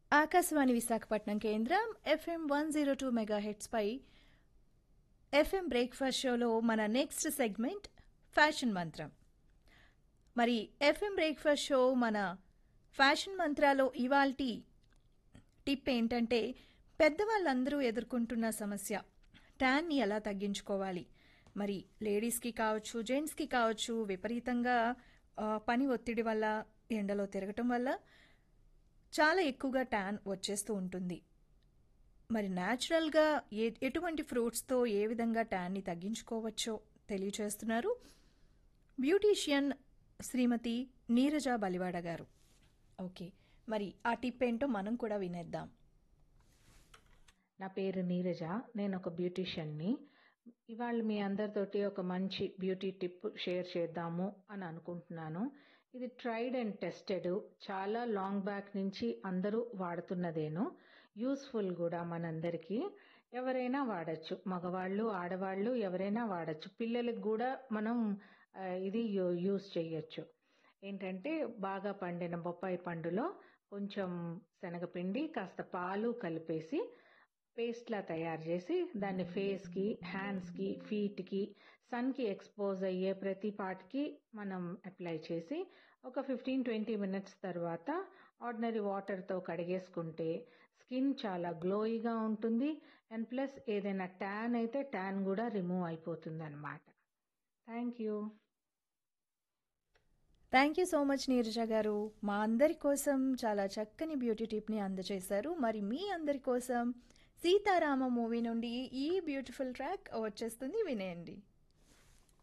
ఆకాశవాణి విశాఖపట్నం కేంద్రం FM one zero two mega పై FM breakfast షోలో మన నెక్స్ట్ సెగ్మెంట్ ఫ్యాషన్ మంత్రం మరి ఎఫ్ఎం బ్రేక్ఫాస్ట్ షో మన ఫ్యాషన్ మంత్రాలో ఇవాల్టి టిప్ ఏంటంటే పెద్దవాళ్ళందరూ ఎదుర్కొంటున్న సమస్య ట్యాన్ని ఎలా తగ్గించుకోవాలి మరి లేడీస్కి కావచ్చు జెంట్స్కి కావచ్చు విపరీతంగా ఆ, పని ఒత్తిడి వల్ల ఎండలో తిరగటం వల్ల చాలా ఎక్కువగా ట్యాన్ వచ్చేస్తూ ఉంటుంది మరి న్యాచురల్గా ఏ ఎటువంటి ఫ్రూట్స్తో ఏ విధంగా ట్యాన్ని తగ్గించుకోవచ్చో తెలియచేస్తున్నారు బ్యూటీషియన్ శ్రీమతి నీరజ బలివాడ గారు ఓకే మరి ఆ టిప్ ఏంటో మనం కూడా వినేద్దాం నా పేరు నీరజ నేను ఒక బ్యూటీషియన్ని ఇవాళ మీ అందరితోటి ఒక మంచి బ్యూటీ టిప్ షేర్ చేద్దాము అని అనుకుంటున్నాను ఇది ట్రైడ్ అండ్ టెస్టెడ్ చాలా లాంగ్ బ్యాక్ నుంచి అందరూ వాడుతున్నదేను యూస్ఫుల్ కూడా మనందరికీ ఎవరైనా వాడచ్చు మగవాళ్ళు ఆడవాళ్ళు ఎవరైనా వాడచ్చు పిల్లలకు కూడా మనం ఆ, ఇది యూ- యూస్ చేయొచ్చు ఏంటంటే బాగా పండిన బొప్పాయి పండులో కొంచెం శనగపిండి కాస్త పాలు కలిపేసి పేస్ట్లా తయారు చేసి దాన్ని ఫేస్కి హ్యాండ్స్కి ఫీట్కి సన్కి ఎక్స్పోజ్ అయ్యే ప్రతి పార్ట్కి మనం అప్లై చేసి ఒక ఫిఫ్టీన్ ట్వంటీ మినిట్స్ తర్వాత ఆర్డినరీ వాటర్తో కడిగేసుకుంటే స్కిన్ చాలా గ్లోయిగా ఉంటుంది అండ్ ప్లస్ ఏదైనా ట్యాన్ అయితే ట్యాన్ కూడా రిమూవ్ అయిపోతుంది అనమాట thank you thank you so much Neeraja garu మా అందరి కోసం చాలా చక్కని బ్యూటీ టిప్ని అందజేశారు మరి మీ అందరి కోసం సీతారామ మూవీ నుండి ఈ బ్యూటిఫుల్ ట్రాక్ వచ్చేస్తుంది వినేయండి